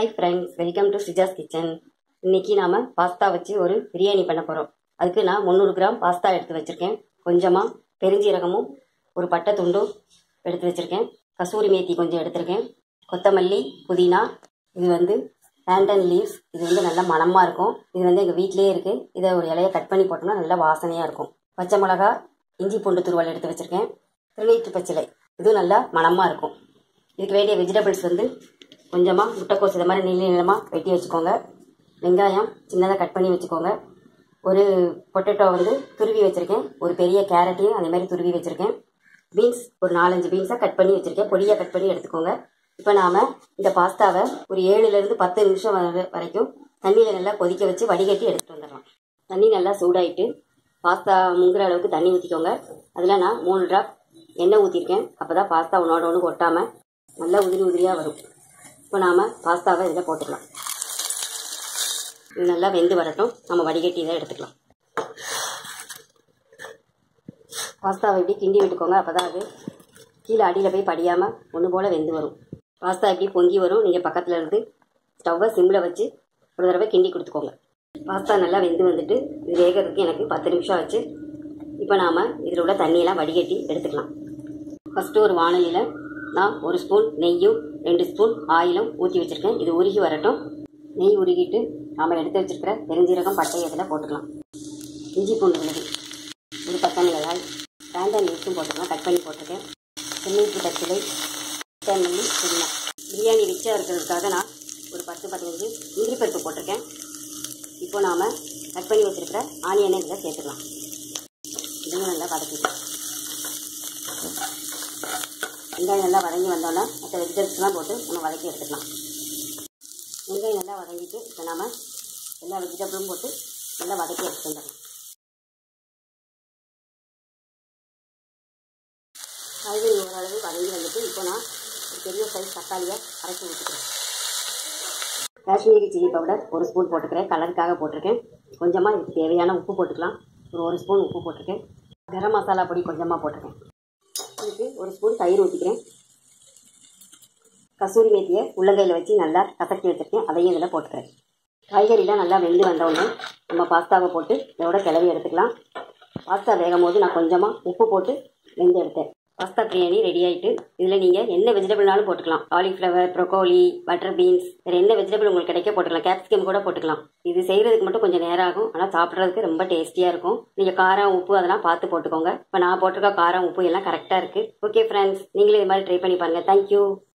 hi friends welcome to Sijas kitchen இன்னைக்கு நாம pasta வச்சு ஒரு பிரியாணி பண்ண போகிறோம் அதுக்கு நான் முந்நூறு கிராம் பாஸ்தா எடுத்து வச்சுருக்கேன் கொஞ்சமாக பெருஞ்சீரகமும் ஒரு பட்டை துண்டும் எடுத்து வச்சுருக்கேன் கசூரி மேத்தி கொஞ்சம் எடுத்திருக்கேன் கொத்தமல்லி புதினா இது வந்து பேண்டன் லீவ்ஸ் இது வந்து நல்லா மணமாக இருக்கும் இது வந்து எங்கள் வீட்டிலேயே இருக்குது இதை ஒரு இலையை கட் பண்ணி போட்டோம்னா நல்லா வாசனையாக இருக்கும் பச்சை மிளகா இஞ்சி பூண்டு துருவல் எடுத்து வச்சுருக்கேன் திருநீற்று பச்சிலை இதுவும் நல்லா மணமாக இருக்கும் இதுக்கு வேண்டிய வெஜிடபிள்ஸ் வந்து கொஞ்சமாக முட்டைக்கோஸ் இது மாதிரி நீள நீளமாக வெட்டி வச்சுக்கோங்க வெங்காயம் சின்னதாக கட் பண்ணி வச்சுக்கோங்க ஒரு பொட்டேட்டோ வந்து துருவி வச்சுருக்கேன் ஒரு பெரிய கேரட்டையும் அதே மாதிரி துருவி வச்சுருக்கேன் பீன்ஸ் ஒரு நாலஞ்சு பீன்ஸாக கட் பண்ணி வச்சுருக்கேன் பொடியாக கட் பண்ணி எடுத்துக்கோங்க இப்போ நாம் இந்த பாஸ்தாவை ஒரு ஏழுலேருந்து பத்து நிமிஷம் வர வரைக்கும் தண்ணியில் நல்லா கொதிக்க வச்சு வடிகட்டி எடுத்துகிட்டு வந்துடலாம் தண்ணி நல்லா சூடாயிட்டு பாஸ்தா முங்குற அளவுக்கு தண்ணி ஊற்றிக்கோங்க அதில் நான் மூணு ட்ராப் எண்ணெய் ஊற்றிருக்கேன் அப்போ தான் பாஸ்தா ஒன்றோட ஒன்று ஒட்டாமல் நல்லா உதிரி உதிரியாக வரும் இப்போ நாம் பாஸ்தாவை இதில் போட்டுக்கலாம் இது நல்லா வெந்து வரட்டும் நம்ம வடிகட்டி இதை எடுத்துக்கலாம் பாஸ்தாவை இப்படி கிண்டி விட்டுக்கோங்க அப்போ தான் அது கீழே அடியில் போய் படியாமல் ஒன்று போல் வெந்து வரும் பாஸ்தா இப்படி பொங்கி வரும் நீங்கள் பக்கத்தில் இருந்து ஸ்டவ்வை சிம்மில் வச்சு ஒரு தடவை கிண்டி கொடுத்துக்கோங்க பாஸ்தா நல்லா வெந்து வந்துட்டு இது வேகிறதுக்கு எனக்கு பத்து நிமிஷம் ஆச்சு இப்போ நாம் இதில் உள்ள தண்ணியெல்லாம் வடிகட்டி எடுத்துக்கலாம் ஃபஸ்ட்டு ஒரு வானலியில் நான் ஒரு ஸ்பூன் நெய்யும் ரெண்டு ஸ்பூன் ஆயிலும் ஊற்றி வச்சுருக்கேன் இது உருகி வரட்டும் நெய் உருகிட்டு நாம் எடுத்து வச்சிருக்கிற பெருஞ்சீரகம் பட்டை இதில் போட்டுக்கலாம் இஞ்சி பூண்டு விழுது ஒரு பச்சை மிளகாய் பேண்டன் லீவ்ஸும் போட்டுக்கலாம் கட் பண்ணி போட்டிருக்கேன் தென்னீட்டு தச்சிலை தேமல்லி புதினா பிரியாணி ரிச்சாக இருக்கிறதுக்காக நான் ஒரு பத்து பதினஞ்சு முந்திரி பருப்பு போட்டிருக்கேன் இப்போ நாம் கட் பண்ணி வச்சிருக்கிற ஆனியனை இதில் சேர்த்துக்கலாம் இதுவும் நல்லா வதக்கிக்கலாம் வெங்காயம் நல்லா வதங்கி வந்தோன்னே மற்ற வெஜிடபிள்ஸ்லாம் போட்டு நம்ம வதக்கி எடுத்துக்கலாம் வெங்காயம் நல்லா வதங்கிட்டு இப்போ நாம் எல்லா வெஜிடபிளும் போட்டு நல்லா வதக்கி எடுத்துட்டு வந்துடலாம் காய்கறி ஓரளவு வதங்கி வந்துட்டு இப்போ நான் ஒரு பெரிய சைஸ் தக்காளியை அரைச்சி ஊற்றிக்கிறேன் காஷ்மீரி சில்லி பவுடர் ஒரு ஸ்பூன் போட்டுக்கிறேன் கலருக்காக போட்டிருக்கேன் கொஞ்சமாக இதுக்கு தேவையான உப்பு போட்டுக்கலாம் ஒரு ஒரு ஸ்பூன் உப்பு போட்டிருக்கேன் கரம் மசாலா பொடி கொஞ்சமாக போட்டிருக்கேன் இதுக்கு ஒரு ஸ்பூன் தயிர் ஊற்றிக்கிறேன் கசூரி மேத்தியை உள்ளங்கையில் வச்சு நல்லா கசக்கி வச்சுருக்கேன் அதையும் இதில் போட்டுக்கிறேன் காய்கறிலாம் நல்லா வெந்து வந்தவுடனே நம்ம பாஸ்தாவை போட்டு இதோட கிளறி எடுத்துக்கலாம் பாஸ்தா வேகும் போது நான் கொஞ்சமாக உப்பு போட்டு வெந்து எடுத்தேன் பாஸ்தா பிரியாணி ரெடி ஆகிட்டு இதில் நீங்கள் என்ன வெஜிடபிள்னாலும் போட்டுக்கலாம் காலிஃப்ளவர் ப்ரொக்கோலி பட்டர் பீன்ஸ் வேறு என்ன வெஜிடபிள் உங்களுக்கு கிடைக்க போட்டுக்கலாம் கேப்சிகம் கூட போட்டுக்கலாம் இது செய்கிறதுக்கு மட்டும் கொஞ்சம் நேரம் ஆகும் ஆனால் சாப்பிட்றதுக்கு ரொம்ப டேஸ்டியாக இருக்கும் நீங்கள் காரம் உப்பு அதெல்லாம் பார்த்து போட்டுக்கோங்க இப்போ நான் போட்டிருக்க காரம் உப்பு எல்லாம் கரெக்டாக இருக்குது ஓகே ஃப்ரெண்ட்ஸ் நீங்களும் இது மாதிரி ட்ரை பண்ணி பாருங்கள் தேங்க்யூ